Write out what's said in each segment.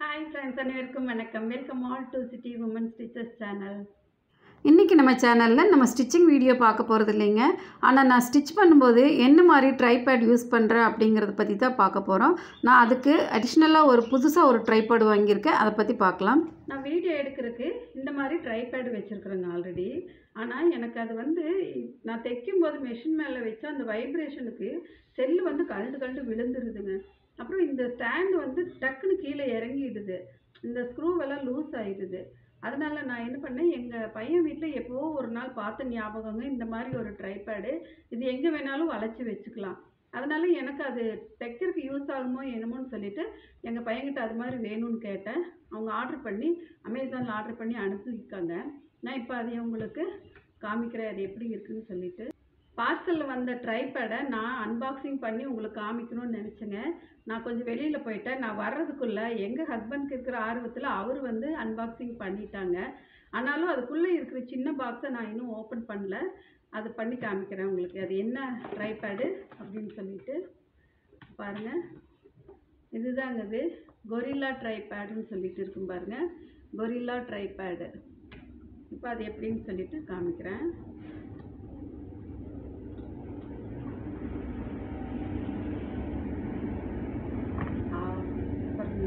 hi friends அனைவருக்கும் வணக்கம் welcome all to city women stitches channel இன்றைக்கி நம்ம சேனலில் நம்ம ஸ்டிச்சிங் வீடியோ பார்க்க போகிறது இல்லைங்க ஆனால் நான் ஸ்டிச் பண்ணும்போது என்ன மாதிரி ட்ரைபேட் யூஸ் பண்ணுறேன் அப்படிங்கிறத பற்றி தான் பார்க்க போகிறோம் நான் அதுக்கு அடிஷ்னலாக ஒரு புதுசாக ஒரு ட்ரைபேட் வாங்கியிருக்கேன் அதை பற்றி பார்க்கலாம் நான் வீடியோ எடுக்கிறதுக்கு இந்த மாதிரி ட்ரைபேட் வச்சுருக்குறேங்க ஆல்ரெடி ஆனால் எனக்கு அது வந்து நான் தைக்கும் போது மெஷின் மேலே வச்சு அந்த வைப்ரேஷனுக்கு செல்லு வந்து கழண்டு கழண்டு விழுந்துருதுங்க அப்புறம் இந்த ஸ்டாண்டு வந்து டக்குன்னு கீழே இறங்கிடுது இந்த ஸ்க்ரூவெல்லாம் லூஸ் ஆயிடுது அதனால நான் என்ன பண்ணேன் எங்கள் பையன் வீட்டில் எப்போவோ ஒரு நாள் பார்த்த ஞாபகங்க இந்த மாதிரி ஒரு ட்ரைபேடு இது எங்கே வேணாலும் வளைச்சி வச்சுக்கலாம் அதனால எனக்கு அது தைக்கிறதுக்கு யூஸ் ஆகுமோ என்னமோன்னு சொல்லிட்டு எங்கள் பையன்கிட்ட அது மாதிரி வேணும்னு கேட்டேன் அவங்க ஆர்டர் பண்ணி அமேசானில் ஆர்டர் பண்ணி அனுப்பியிருக்காங்க நான் இப்போ அதை உங்களுக்கு காமிக்கிறேன் அது எப்படி இருக்குன்னு சொல்லிட்டு பார்சலில் வந்த ட்ரைபேடை நான் அன்பாக்சிங் பண்ணி உங்களுக்கு காமிக்கணும்னு நினச்சேங்க நான் கொஞ்சம் வெளியில் போயிட்டேன் நான் வர்றதுக்குள்ளே எங்கள் ஹஸ்பண்ட்க்கு இருக்கிற ஆர்வத்தில் அவர் வந்து அன்பாக்சிங் பண்ணிட்டாங்க ஆனாலும் அதுக்குள்ளே இருக்கிற சின்ன பாக்ஸை நான் இன்னும் ஓப்பன் பண்ணல அது பண்ணி காமிக்கிறேன் உங்களுக்கு அது என்ன ட்ரைபேடு அப்படின்னு சொல்லிட்டு பாருங்கள் இதுதாங்க இது கொரில்லா ட்ரைபேடுன்னு சொல்லிட்டு இருக்கும் பாருங்கள் கொரில்லா ட்ரைபேடு இப்போ அது எப்படின்னு சொல்லிட்டு காமிக்கிறேன் ஆ, பாருங்க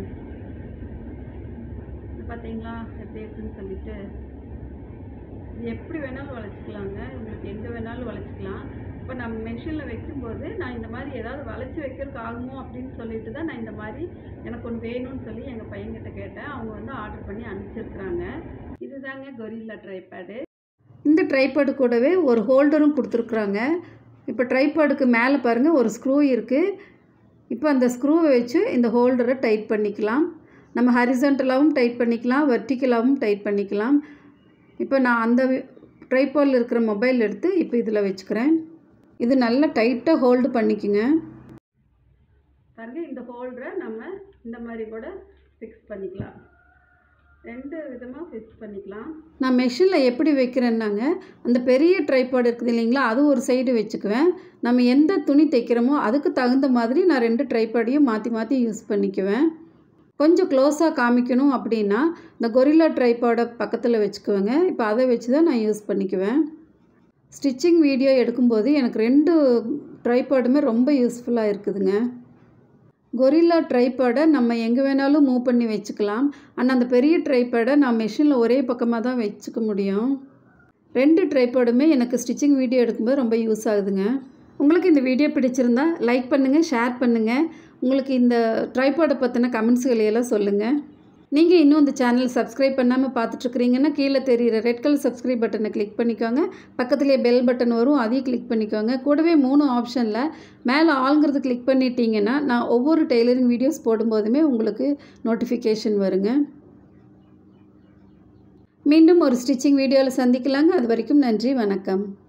இது பார்த்தீங்களா எப்படி இருக்குன்னு சொல்லிட்டு இது எப்படி வேணாலும் வளைச்சிக்கலாங்க உங்களுக்கு எங்கே வேணாலும் வளைச்சிக்கலாம் இப்போ நம்ம மெஷினில் வைக்கும்போது நான் இந்த மாதிரி ஏதாவது வளைச்சி வைக்கிறதுக்கு ஆகுமோ அப்படின்னு சொல்லிட்டு தான் நான் இந்த மாதிரி எனக்கு ஒன்று வேணும்னு சொல்லி எங்கள் பையன்கிட்ட கேட்டேன் அவங்க வந்து ஆர்டர் பண்ணி அனுப்பிச்சிருக்கிறாங்க இதுதாங்க கொரில்லா ட்ரைபேடு இந்த ட்ரைபேடு கூடவே ஒரு ஹோல்டரும் கொடுத்துருக்குறாங்க இப்போ ட்ரைபேடுக்கு மேலே பாருங்கள் ஒரு ஸ்க்ரூ இருக்குது இப்போ அந்த ஸ்க்ரூவை வச்சு இந்த ஹோல்டரை டைட் பண்ணிக்கலாம் நம்ம ஹரிசன்டலாகவும் டைட் பண்ணிக்கலாம் வெர்டிக்கலாகவும் டைட் பண்ணிக்கலாம் இப்போ நான் அந்த ட்ரைபாடில் இருக்கிற மொபைல் எடுத்து இப்போ இதில் வச்சுக்கிறேன் இது நல்லா டைட்டாக ஹோல்டு பண்ணிக்கோங்க பாருங்க இந்த ஹோல்டரை நம்ம இந்த மாதிரி கூட ஃபிக்ஸ் பண்ணிக்கலாம் ரெண்டு விதமாக ஃபிக்ஸ் பண்ணிக்கலாம் நான் மெஷினில் எப்படி வைக்கிறேன்னாங்க அந்த பெரிய ட்ரைபாட் இருக்குது இல்லைங்களா அது ஒரு சைடு வச்சுக்குவேன் நம்ம எந்த துணி தைக்கிறோமோ அதுக்கு தகுந்த மாதிரி நான் ரெண்டு ட்ரைபாடையும் மாற்றி மாற்றி யூஸ் பண்ணிக்குவேன் கொஞ்சம் க்ளோஸாக காமிக்கணும் அப்படின்னா இந்த கொரில்லா ட்ரைபாடை பக்கத்தில் வச்சுக்குவேங்க இப்போ அதை வச்சு தான் நான் யூஸ் பண்ணிக்குவேன் ஸ்டிச்சிங் வீடியோ எடுக்கும்போது எனக்கு ரெண்டு ட்ரைபாடுமே ரொம்ப யூஸ்ஃபுல்லாக இருக்குதுங்க கொரில்லா ட்ரைபேடை நம்ம எங்கே வேணாலும் மூவ் பண்ணி வச்சுக்கலாம் ஆனால் அந்த பெரிய ட்ரைபேடை நான் மெஷினில் ஒரே பக்கமாக தான் வச்சுக்க முடியும் ரெண்டு ட்ரைபேடுமே எனக்கு ஸ்டிச்சிங் வீடியோ எடுக்கும்போது ரொம்ப யூஸ் ஆகுதுங்க உங்களுக்கு இந்த வீடியோ பிடிச்சிருந்தா லைக் பண்ணுங்கள் ஷேர் பண்ணுங்கள் உங்களுக்கு இந்த ட்ரைபேடை பற்றின கமெண்ட்ஸுகளை எல்லாம் சொல்லுங்கள் நீங்கள் இன்னும் இந்த சேனல் சப்ஸ்கிரைப் பண்ணாமல் பார்த்துட்ருக்கிறீங்கன்னா கீழே தெரியிற ரெட் கலர் சப்ஸ்கிரைப் பட்டனை கிளிக் பண்ணிக்கோங்க பக்கத்துலேயே பெல் பட்டன் வரும் அதையும் கிளிக் பண்ணிக்கோங்க கூடவே மூணு ஆப்ஷனில் மேலே ஆளுங்கிறது கிளிக் பண்ணிட்டீங்கன்னா நான் ஒவ்வொரு டெய்லரிங் வீடியோஸ் போடும்போதுமே உங்களுக்கு நோட்டிஃபிகேஷன் வருங்க மீண்டும் ஒரு ஸ்டிச்சிங் வீடியோவில் சந்திக்கலாங்க அது வரைக்கும் நன்றி வணக்கம்